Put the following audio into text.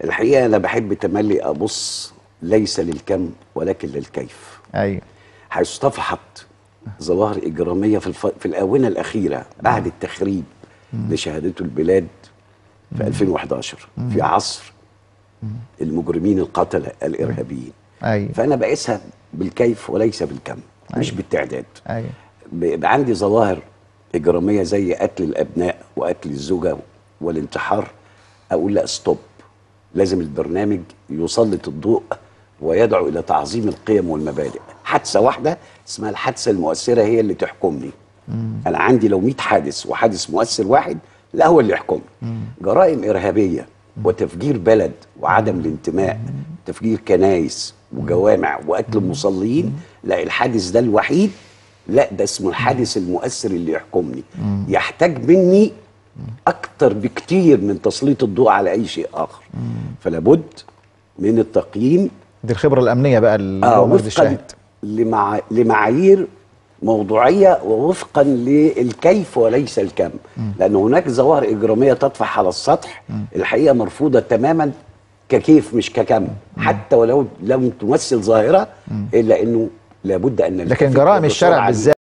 الحقيقه انا بحب تملي ابص ليس للكم ولكن للكيف ايوه حيث طفحت ظواهر اجراميه في الف... في الاونه الاخيره بعد التخريب لشهادته البلاد في 2011 في عصر المجرمين القتله الارهابيين ايوه فانا بقيسها بالكيف وليس بالكم مش بالتعداد ايوه بيبقى عندي ظواهر اجراميه زي قتل الابناء وقتل الزوجه والانتحار اقول لا ستوب لازم البرنامج يسلط الضوء ويدعو الى تعظيم القيم والمبادئ حادثه واحده اسمها الحادثه المؤثره هي اللي تحكمني انا عندي لو 100 حادث وحادث مؤثر واحد لا هو اللي يحكمني جرائم ارهابيه وتفجير بلد وعدم الانتماء تفجير كنايس وجوامع وقتل المصلين لا الحادث ده الوحيد لا ده اسمه الحادث المؤثر اللي يحكمني يحتاج مني اكتر بكتير من تسليط الضوء على اي شيء اخر فلا بد من التقييم دي الخبره الامنيه بقى اللي اه هو مجدي وفقا الشاهد لمع... لمعايير موضوعيه ووفقا للكيف وليس الكم لان هناك ظواهر اجراميه تطفح على السطح الحقيقه مرفوضه تماما ككيف مش ككم حتى ولو لم تمثل ظاهره الا انه لابد ان لكن نلتفت جرائم الشارع بسرعة بالذات